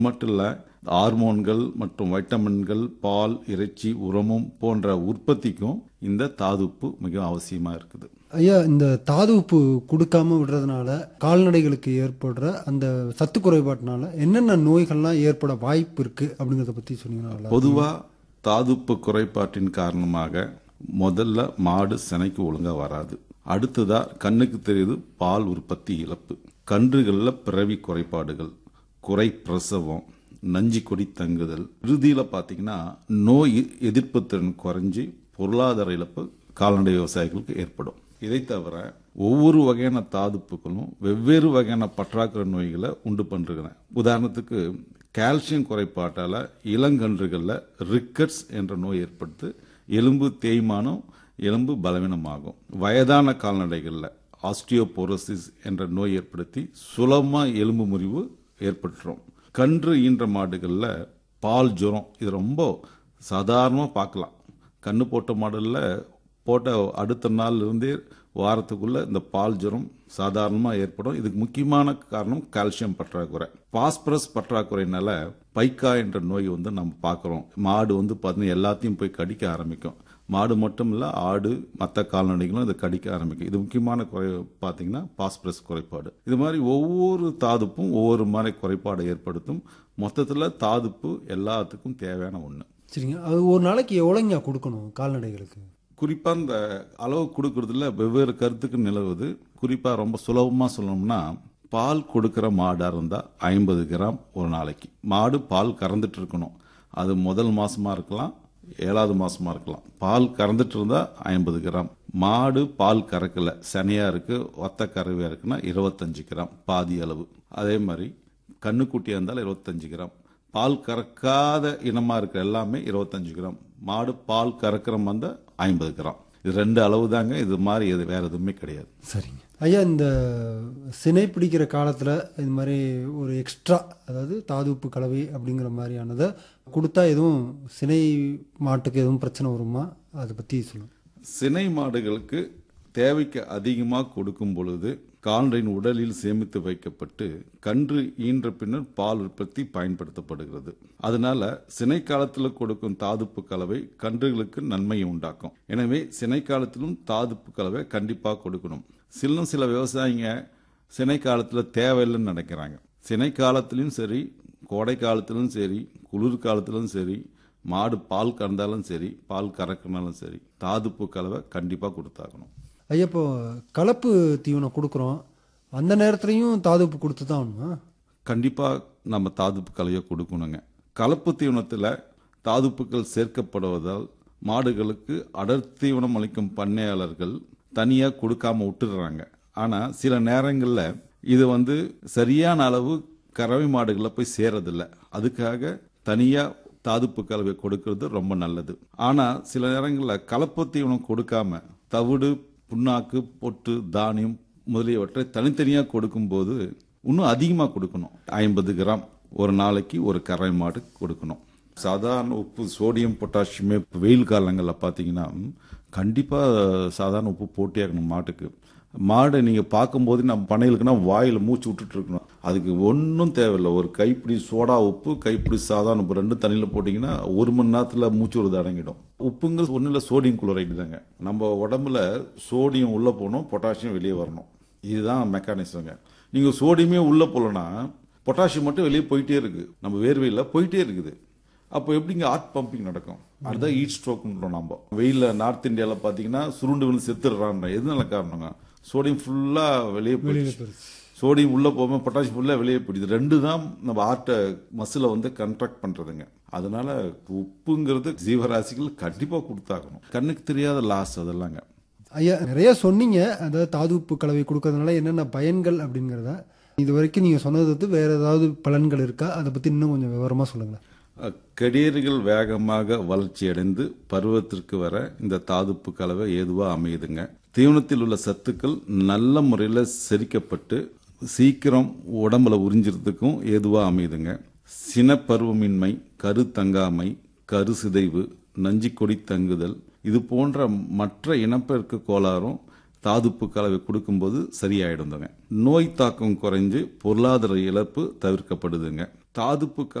மட்டும் இல்ல ஹார்மோன்கள் மற்றும் வைட்டமின்கள் பால் இறைச்சி உரமும் போன்ற உற்பத்திக்கும் இந்த தாதுப்பு மிக அவசியமா இருக்குது ஐயா இந்த தாது உப்பு கொடுக்காம விடுறதுனால கால்நடைகளுக்கு ஏற்படுற அந்த சத்து குறைபாட்டினால என்னென்ன நோய்கள்லாம் ஏற்பட வாய்ப்பு இருக்கு அப்படிங்கறத பத்தி சொன்னீங்கன்னா நல்லா இருக்கும். பொதுவா தாதுப்பு குறைபாட்டின் காரணமாக முதல்ல மாடு சினைக்கு ஒழுங்கா வராது அடுத்ததா கண்ணுக்கு தெரியுது பால் உற்பத்தி இழப்பு கன்றுகளில் பிறவி குறைபாடுகள் குறை பிரசவம் நஞ்சி கொடி தங்குதல் இறுதியில் பார்த்தீங்கன்னா நோய் எதிர்ப்பு திறன் குறைஞ்சி பொருளாதார இழப்பு கால்நடை விவசாயிகளுக்கு ஏற்படும் இதை தவிர ஒவ்வொரு வகையான தாதுப்புகளும் வெவ்வேறு வகையான பற்றாக்குறை நோய்களை உண்டு பண்றன உதாரணத்துக்கு கால்சியம் குறைபாட்டால இளங்கன்றுகளில் ரிக்கட்ஸ் என்ற நோய் ஏற்படுத்து எலும்பு தேய்மானம் எலும்பு பலவீனமாகும் வயதான கால்நடைகளில் ஆஸ்டியோபோரோசிஸ் என்ற நோய் ஏற்படுத்தி சுலபமா எலும்பு முறிவு ஏற்பட்டுரும் கன்று ஈன்ற மாடுகளில் பால் ஜுரம் இது ரொம்ப சாதாரணமாக பார்க்கலாம் கண்ணு போட்ட மாடலில் போட்ட அடுத்த நாள்ல இருந்தே வாரத்துக்குள்ள இந்த பால் ஜுரம் சாதாரணமாக ஏற்படும் இதுக்கு முக்கியமான காரணம் கால்சியம் பற்றாக்குறை பாஸ்பரஸ் பற்றாக்குறைனால பைக்கா என்ற நோய் வந்து நம்ம பார்க்குறோம் மாடு வந்து பார்த்தீங்கன்னா எல்லாத்தையும் போய் கடிக்க ஆரம்பிக்கும் மாடு மட்டும் இல்லை ஆடு மற்ற கால்நடைகளும் இதை கடிக்க ஆரம்பிக்கும் இது முக்கியமான குறை பார்த்தீங்கன்னா பாஸ்பரஸ் குறைபாடு இது மாதிரி ஒவ்வொரு தாதுப்பும் ஒவ்வொரு மாதிரி குறைபாடை ஏற்படுத்தும் மொத்தத்தில் தாதுப்பு எல்லாத்துக்கும் தேவையான ஒன்று சரிங்க அது ஒரு நாளைக்கு எவ்வளோங்க கொடுக்கணும் கால்நடைகளுக்கு குறிப்பாக இந்த அளவு கொடுக்கறதுல வெவ்வேறு கருத்துக்கு நிலவுது குறிப்பாக ரொம்ப சுலபமாக சொல்லணும்னா பால் கொடுக்கிற மாடாக இருந்தால் ஐம்பது கிராம் ஒரு நாளைக்கு மாடு பால் கறந்துட்டு இருக்கணும் அது முதல் மாசமா இருக்கலாம் ஏழாவது மாசமா இருக்கலாம் பால் கறந்துட்டு இருந்தா ஐம்பது கிராம் மாடு பால் கறக்கல சனியா இருக்கு ஒத்த கறவையா இருக்குன்னா இருபத்தஞ்சு கிராம் பாதி அளவு அதே மாதிரி கண்ணுக்குட்டியா இருந்தாலும் இருபத்தஞ்சு கிராம் பால் கறக்காத இனமா இருக்கிற எல்லாமே இருபத்தஞ்சு கிராம் மாடு பால் கறக்கிற மந்த ஐம்பது கிராம் இது ரெண்டு அளவு தாங்க இது மாதிரி எது வேற எதுவுமே கிடையாது சரிங்க ஐயா இந்த சினை பிடிக்கிற காலத்தில் இது மாதிரி ஒரு எக்ஸ்ட்ரா அதாவது தாது உப்பு கலவை அப்படிங்கிற மாதிரியானதை கொடுத்தா எதுவும் சினை மாட்டுக்கு எதுவும் பிரச்சனை வருமா அதை பற்றி சொல்லுங்க சினை மாடுகளுக்கு தேவைக்கு அதிகமாக கொடுக்கும் பொழுது கால்நடையின் உடலில் சேமித்து வைக்கப்பட்டு கன்று ஈன்ற பின்னர் பால் உற்பத்தி பயன்படுத்தப்படுகிறது அதனால சினை காலத்தில் கொடுக்கும் தாதுப்பு கலவை கன்றுகளுக்கு நன்மையை உண்டாக்கும் எனவே சினை காலத்திலும் தாதுப்பு கலவை கண்டிப்பாக கொடுக்கணும் சில சில விவசாயிங்க சினை காலத்தில் தேவையில்லைன்னு நினைக்கிறாங்க சினை காலத்திலும் சரி கோடை காலத்திலும் சரி குளிர் காலத்திலும் சரி மாடு பால் கறந்தாலும் சரி பால் கறக்கினாலும் சரி தாதுப்பு கலவை கண்டிப்பாக கொடுத்தாகணும் ஐயா இப்போ கலப்பு தீவனம் கொடுக்குறோம் அந்த நேரத்துலையும் தாது உப்பு கொடுத்து தான் ஆகணுமா கண்டிப்பாக நம்ம தாதுப்பு கலவையை கொடுக்கணுங்க கலப்பு தீவனத்தில் தாதுப்புக்கள் சேர்க்கப்படுவதால் மாடுகளுக்கு அடர் தீவனம் அளிக்கும் பண்ணையாளர்கள் தனியாக கொடுக்காம விட்டுடுறாங்க ஆனால் சில நேரங்களில் இது வந்து சரியான அளவு கறவை மாடுகளில் போய் சேரதில்லை அதுக்காக தனியாக தாதுப்பு கலவை கொடுக்கறது ரொம்ப நல்லது ஆனால் சில நேரங்களில் கலப்பு தீவனம் கொடுக்காம தவிடு புண்ணாக்கு பொட்டு தானியம் முதலியவற்றை தனித்தனியாக கொடுக்கும்போது இன்னும் அதிகமாக கொடுக்கணும் ஐம்பது கிராம் ஒரு நாளைக்கு ஒரு கரை மாடு கொடுக்கணும் சாதாரண உப்பு சோடியம் பொட்டாசியமே வெயில் காலங்களில் பார்த்தீங்கன்னா கண்டிப்பாக சாதாரண உப்பு போட்டியாகணும் மாட்டுக்கு மாடை நீங்கள் பார்க்கும்போது நம்ம பண்ணைகளுக்குன்னா வாயில் மூச்சு விட்டுட்டு இருக்கணும் அதுக்கு ஒன்றும் தேவையில்லை ஒரு கைப்பிடி சோடா உப்பு கைப்பிடி சாதாரண உப்பு ரெண்டு தண்ணியில் போட்டிங்கன்னா ஒரு மணி நேரத்தில் மூச்சு விடுறது அடங்கிடும் உப்புங்கிறது ஒன்றும் இல்லை சோடியம் குளோரைடு தாங்க நம்ம உடம்புல சோடியம் உள்ளே போகணும் பொட்டாசியம் வெளியே வரணும் இதுதான் மெக்கானிசங்க நீங்கள் சோடியமே உள்ளே போகலன்னா பொட்டாசியம் மட்டும் வெளியே போயிட்டே இருக்கு நம்ம வேர்வையில் போயிட்டே இருக்குது அப்போ எப்படிங்க ஹார்ட் பம்பிங் நடக்கும் அதுதான் ஹீட் ஸ்ட்ரோக்ன்றோம் நம்ம வெயிலில் நார்த் இந்தியாவில் பார்த்தீங்கன்னா சுருண்டு விழுந்து செத்துடுறாங்க எதுனால காரணங்க சோடியம் ஃபுல்லாக வெளியே போயிடுச்சு சோடியம் உள்ளே போகாமல் பொட்டாசியம் ஃபுல்லாக வெளியே போயிடுது ரெண்டு தான் நம்ம ஹார்ட்டை மசிலை வந்து கண்ட்ராக்ட் பண்ணுறதுங்க அதனால உப்புங்கிறது ஜீவராசிகள் கண்டிப்பாக கொடுத்தாகணும் கண்ணுக்கு தெரியாத லாஸ் அதெல்லாங்க ஐயா நிறைய சொன்னீங்க அதாவது தாது உப்பு கலவை கொடுக்கறதுனால என்னென்ன பயன்கள் அப்படிங்கிறத இது வரைக்கும் நீங்கள் சொன்னது வந்து வேற ஏதாவது பலன்கள் இருக்கா அதை பற்றி இன்னும் கொஞ்சம் விவரமாக சொல்லுங்களேன் கடியர்கள் வேகமாக வளர்ச்சியடைந்து பருவத்திற்கு வர இந்த தாதுப்பு கலவை ஏதுவா அமையுதுங்க தீவனத்தில் உள்ள சத்துக்கள் நல்ல முறையில் செரிக்கப்பட்டு சீக்கிரம் உடம்புல உறிஞ்சிறதுக்கும் ஏதுவா அமையுதுங்க சினப்பருவமின்மை கரு தங்காமை கரு சிதைவு நஞ்சிக்கொடி தங்குதல் இது போன்ற மற்ற இனப்பெருக்க கோளாறும் தாதுப்பு கலவை கொடுக்கும்போது சரியாயிடுதுங்க நோய் தாக்கம் குறைஞ்சு பொருளாதார இழப்பு தவிர்க்கப்படுதுங்க தாதுப்புக்கள்